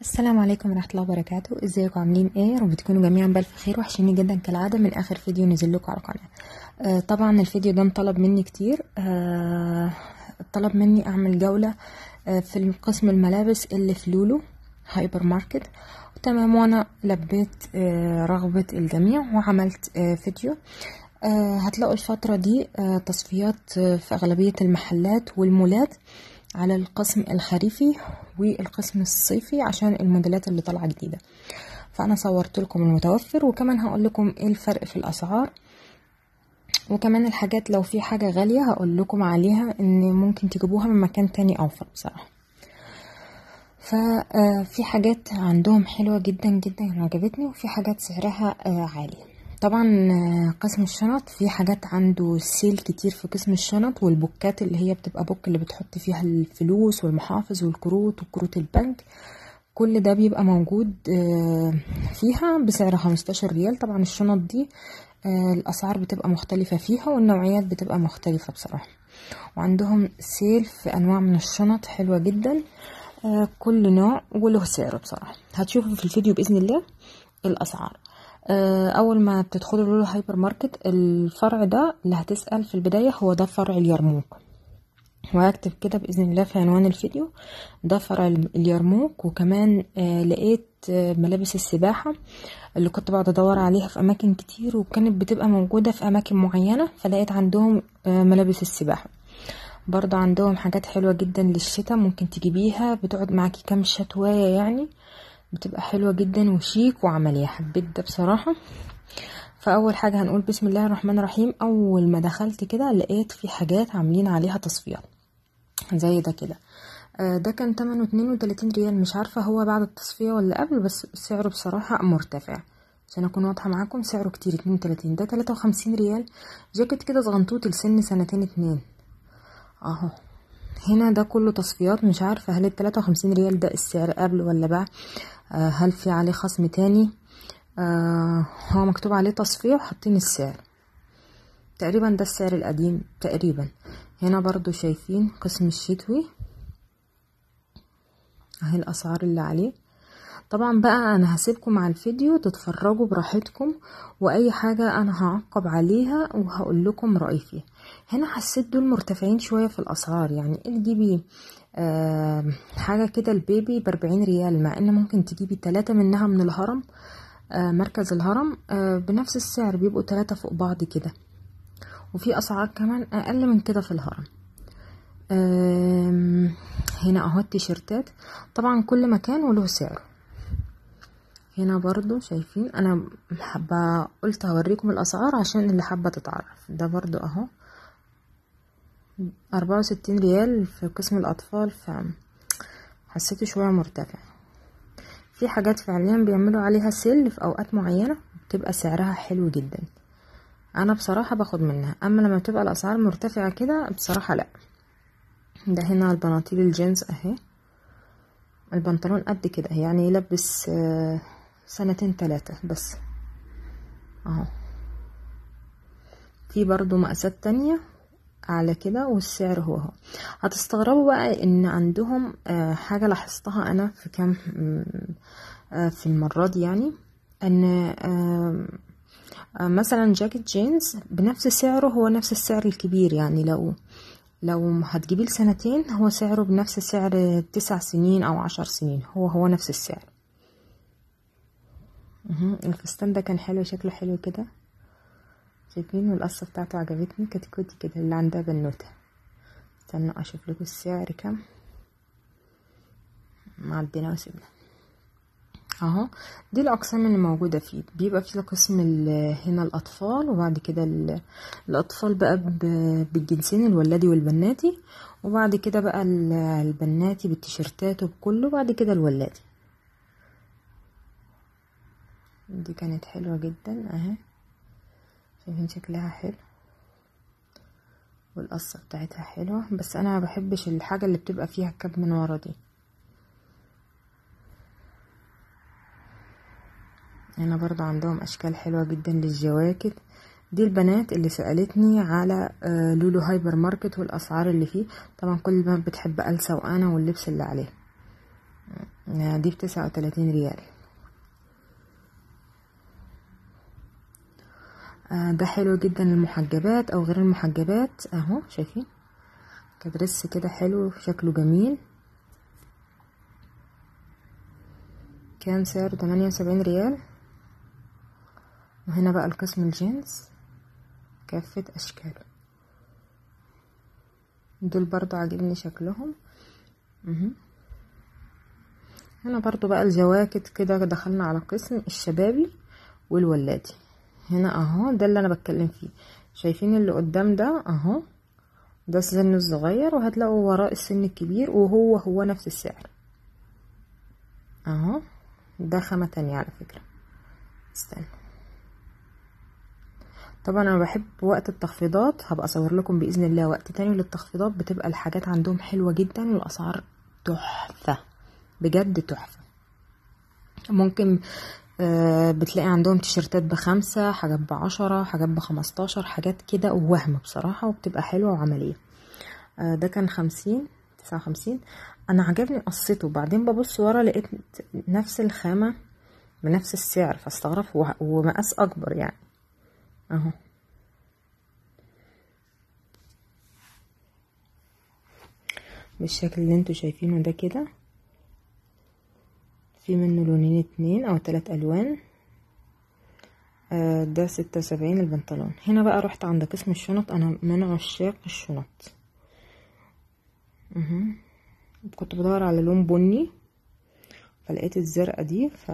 السلام عليكم ورحمة الله وبركاته ازيكم عاملين ايه يا رب تكونوا جميعا بألف خير وحشيني جدا كالعادة من اخر فيديو نزل لكم على القناة آه طبعا الفيديو ده انطلب مني كتير آه طلب مني اعمل جولة آه في قسم الملابس اللي في لولو هايبر ماركت تمام وانا لبيت آه رغبة الجميع وعملت آه فيديو آه هتلاقوا الفترة دي آه تصفيات آه في أغلبية المحلات والمولات على القسم الخريفي والقسم الصيفي عشان الموديلات اللي طالعة جديدة فأنا صورت لكم المتوفر وكمان هقول لكم ايه الفرق في الأسعار وكمان الحاجات لو في حاجة غالية هقول لكم عليها ان ممكن تجيبوها من مكان تاني أوفر بصراحة ففي حاجات عندهم حلوة جدا جدا عجبتني وفي حاجات سعرها عالي طبعا قسم الشنط في حاجات عنده سيل كتير في قسم الشنط والبوكات اللي هي بتبقى بوك اللي بتحط فيها الفلوس والمحافظ والكروت وكروت البنك كل ده بيبقى موجود فيها بسعر 15 ريال طبعا الشنط دي الاسعار بتبقى مختلفة فيها والنوعيات بتبقى مختلفة بصراحة وعندهم سيل في انواع من الشنط حلوة جدا كل نوع وله سعره بصراحة هتشوفوا في الفيديو بإذن الله الأسعار اول ما بتدخلوا لولو هايبر ماركت الفرع ده اللي هتسأل في البداية هو ده فرع اليرموك وهكتب كده بإذن الله في عنوان الفيديو ده فرع اليرموك وكمان آه لقيت آه ملابس السباحة اللي كنت بقعد ادور عليها في اماكن كتير وكانت بتبقى موجودة في اماكن معينة فلقيت عندهم آه ملابس السباحة برضه عندهم حاجات حلوة جدا للشتاء ممكن تجيبيها بتقعد معاكي كام شتواية يعني بتبقى حلوة جدا وشيك وعملية حبيت ده بصراحة فأول حاجة هنقول بسم الله الرحمن الرحيم أول ما دخلت كده لقيت في حاجات عاملين عليها تصفيات زي ده كده ده كان تمنه اتنين وتلاتين ريال مش عارفة هو بعد التصفية ولا قبل بس سعره بصراحة مرتفع عشان اكون واضحة معاكم سعره كتير اتنين وتلاتين ده تلاتة وخمسين ريال جاكيت كده صغنطوط لسن سنتين اتنين اهو هنا ده كله تصفيات مش عارفة هل التلاتة وخمسين ريال ده السعر قبل ولا بعد آه هل في عليه خصم تاني آه هو مكتوب عليه تصفية وحاطين السعر تقريبا ده السعر القديم تقريبا هنا برضو شايفين قسم الشتوي اهي الاسعار اللي عليه طبعا بقى انا هسيبكم مع الفيديو تتفرجوا براحتكم واي حاجة انا هعقب عليها وهقول لكم رأيي فيها هنا حسيت دول مرتفعين شوية في الاسعار يعني تجيبي آه حاجة كده البيبي باربعين ريال مع ان ممكن تجيبي تلاتة منها من الهرم آه مركز الهرم آه بنفس السعر بيبقوا تلاتة فوق بعض كده وفي اسعار كمان اقل من كده في الهرم هنا اهو التيشيرتات طبعا كل مكان وله سعره هنا برضو شايفين انا حابة قلت هوريكم الاسعار عشان اللي حابة تتعرف ده برضو اهو أربعة وستين ريال في قسم الأطفال ف حسيته شوية مرتفع في حاجات فعليا بيعملوا عليها سيل في أوقات معينة بتبقى سعرها حلو جدا أنا بصراحة باخد منها أما لما بتبقى الأسعار مرتفعة كده بصراحة لأ ده هنا البناطيل الجينز أهي البنطلون قد كده يعني يلبس سنتين تلاتة بس اهو في برضو مقاسات تانية على كده والسعر هو هو هتستغربوا بقى ان عندهم حاجة لاحظتها انا في كام في المرة دي يعني ان مثلا جاكيت جينز بنفس سعره هو نفس السعر الكبير يعني لو لو هتجيبيه لسنتين هو سعره بنفس سعر تسع سنين او عشر سنين هو هو نفس السعر الفستان ده كان حلو شكله حلو كده شايفين والقصة بتاعته عجبتني كتكوتي كده اللي عندها بنوتة استنى اشوف لكم السعر كام معدينا وسيبنا اهو دي الاقسام اللي موجوده فيه بيبقى في قسم هنا الاطفال وبعد كده الاطفال بقى بالجنسين الولادي والبناتي وبعد كده بقى البناتي بالتيشيرتات وبكله وبعد كده الولادي دي كانت حلوه جدا اهي شايفين شكلها حلو والقصه بتاعتها حلوه بس انا ما بحبش الحاجه اللي بتبقى فيها كاب من ورا دي هنا برضو عندهم اشكال حلوة جدا للجواكت دي البنات اللي سألتني على لولو هايبر ماركت والاسعار اللي فيه طبعا كل البنات بتحب ألسا وانا واللبس اللي عليه آه، دي بتسعة وتلاتين ريال آه، ده حلو جدا المحجبات او غير المحجبات اهو شايفين كدرس كده حلو شكله جميل كان سعره تمانية وسبعين ريال وهنا بقى القسم الجينز كافة اشكاله دول برضو عاجبني شكلهم مهم. هنا برضو بقى الجواكت كده دخلنا على قسم الشبابي والولادي هنا اهو ده اللي انا بتكلم فيه شايفين اللي قدام ده اهو ده السن الصغير وهتلاقوا وراء السن الكبير وهو هو نفس السعر اهو ده خامة تانية على فكرة استنى طبعا انا بحب وقت التخفيضات هبقى اصور لكم باذن الله وقت تاني للتخفيضات بتبقى الحاجات عندهم حلوة جدا والاسعار تحفة بجد تحفة ممكن آه، بتلاقي عندهم تيشرتات بخمسة حاجات بعشرة حاجات بخمستاشر حاجات كده ووهم بصراحة وبتبقى حلوة وعملية آه، ده كان خمسين تسعة وخمسين انا عجبني قصته بعدين ببص ورا لقيت نفس الخامة بنفس السعر فاستغرب و- ومقاس اكبر يعني اهو بالشكل اللي انتوا شايفينه ده كده في منه لونين اتنين او تلات الوان آه، ده ستة وسبعين البنطلون هنا بقى رحت عند قسم الشنط انا من عشاق الشنط مهم. كنت بدور على لون بني فلقيت الزرقاء دي ف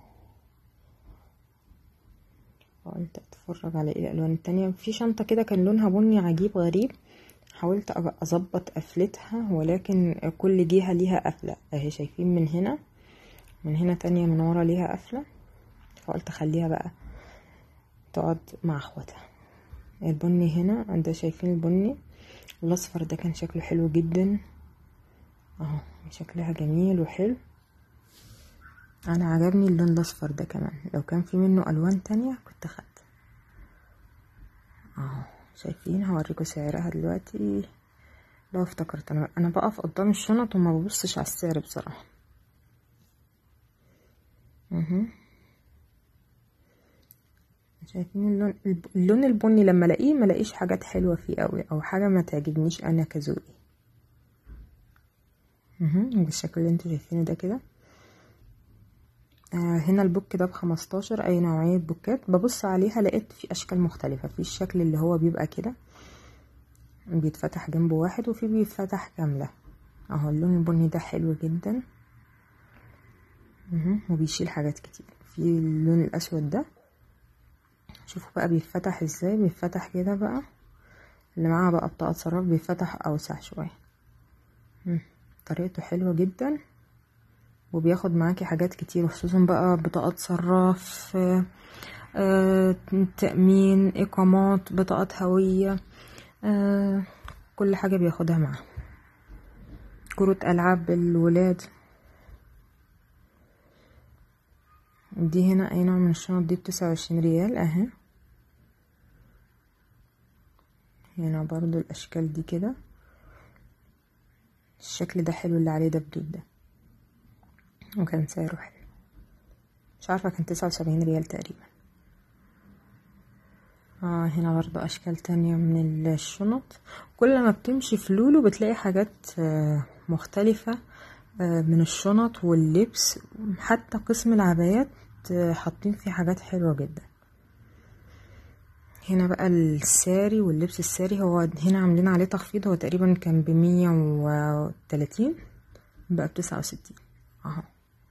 قلت اتفرج على ايه الالوان التانية في شنطة كده كان لونها بني عجيب غريب حاولت أبقى اظبط قفلتها ولكن كل جهة ليها قفلة اهي شايفين من هنا من هنا تانية من ورا ليها قفلة فقلت اخليها بقى تقعد مع اخواتها البني هنا ده شايفين البني الاصفر ده كان شكله حلو جدا اهو شكلها جميل وحلو انا عجبني اللون الاصفر ده كمان لو كان في منه الوان تانية كنت خدت اهو شايفين هوريكم سعرها دلوقتي لو افتكرت انا انا بقف قدام الشنط وما ببصش على السعر بصراحه مهم. شايفين اللون الب- اللون البني لما الاقيه ما الاقيش حاجات حلوه فيه قوي او حاجه ما تعجبنيش انا كذوقي مهم. بالشكل اللي انتوا شايفينه ده كده آه هنا البوك ده بخمستاشر اي نوعية بوكات ببص عليها لقيت في اشكال مختلفة في الشكل اللي هو بيبقى كده بيتفتح جنبه واحد وفي بيتفتح كاملة اهو اللون البني ده حلو جدا مهم. وبيشيل حاجات كتير في اللون الاسود ده شوفوا بقى بيتفتح ازاي بيتفتح كده بقى اللي معاها بقى بطاقة صراف بيتفتح اوسع شوية مم. طريقته حلوة جدا وبياخد معاكي حاجات كتير خصوصا بقى بطاقات صراف آه، آه، تأمين إقامات بطاقات هوية آه، كل حاجة بياخدها معاه كروت ألعاب الولاد دي هنا أي نوع من الشنط دي بتسعة وعشرين ريال أهي هنا برضو الأشكال دي كده الشكل ده حلو اللي عليه دبدوب ده وكان سعره حلو مش عارفة كان تسعة وسبعين ريال تقريبا اه هنا برضو اشكال تانية من الشنط كل ما بتمشي في لولو بتلاقي حاجات آه، مختلفة آه، من الشنط واللبس حتى قسم العبايات آه، حاطين فيه حاجات حلوة جدا هنا بقى الساري واللبس الساري هو هنا عاملين عليه تخفيض هو تقريبا كان بمية وتلاتين بقى بتسعة وستين اهو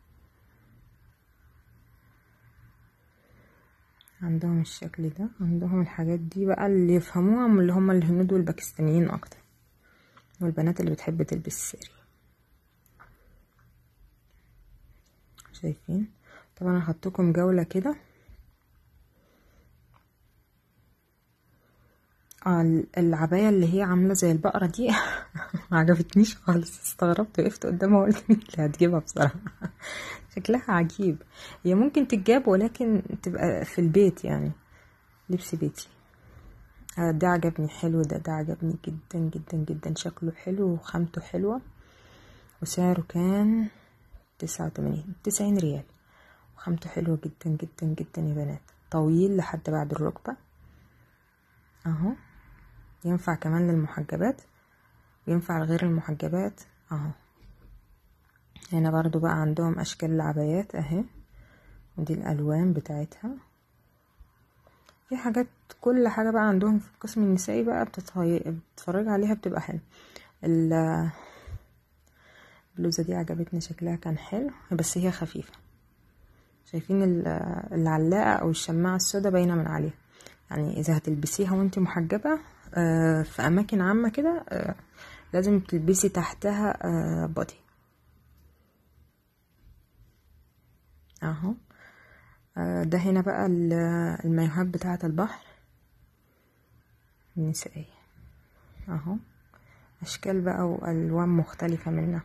عندهم الشكل ده عندهم الحاجات دي بقى اللي يفهموها من اللي هم الهنود والباكستانيين اكتر والبنات اللي بتحب تلبس ساري شايفين طبعا هحطكم جولة كده اه ال- العباية اللي هي عاملة زي البقرة دي ما عجبتنيش خالص استغربت وقفت قدامها وقلت مين اللي هتجيبها بصراحة شكلها عجيب هي ممكن تتجاب ولكن تبقى في البيت يعني لبس بيتي آه، ده عجبني حلو ده ده عجبني جدا جدا جدا شكله حلو وخامته حلوة وسعره كان تسعة وتمانين تسعين ريال وخامته حلوة جدا جدا جدا يا بنات طويل لحد بعد الركبة اهو ينفع كمان للمحجبات وينفع لغير المحجبات اهو هنا برضو بقى عندهم اشكال العبايات اهي ودي الالوان بتاعتها في حاجات كل حاجة بقى عندهم في القسم النسائي بقى بتتفرج عليها بتبقى حلو البلوزة دي عجبتني شكلها كان حلو بس هي خفيفة شايفين العلاقة او الشماعة السوداء باينة من عليها يعني اذا هتلبسيها وانت محجبة في اماكن عامة كده لازم تلبسي تحتها بادي اهو ده هنا بقى المايوهات بتاعة البحر النسائية اهو اشكال بقى والوان مختلفة منها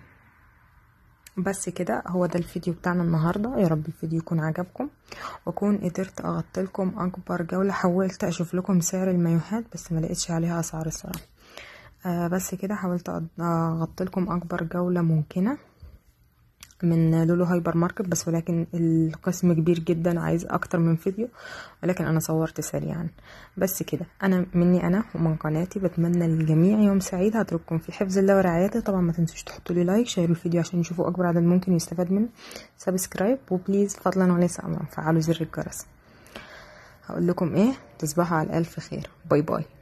بس كده هو ده الفيديو بتاعنا النهاردة يا رب الفيديو يكون عجبكم واكون قدرت اغطي لكم اكبر جولة حاولت اشوف لكم سعر المايوهات بس ما لقيتش عليها اسعار الصراحة آه بس كده حاولت اغطي لكم اكبر جولة ممكنة من لولو هايبر ماركت بس ولكن القسم كبير جدا عايز اكتر من فيديو ولكن انا صورت سريعا بس كده انا مني انا ومن قناتي بتمنى للجميع يوم سعيد هترككم في حفظ الله ورعايته طبعا ما تنسوش تحطوا لي لايك شيروا الفيديو عشان يشوفوا اكبر عدد ممكن يستفاد منه سبسكرايب وبليز فضلا وليس امرا فعلوا زر الجرس هقول لكم ايه تصبحوا على الف خير باي باي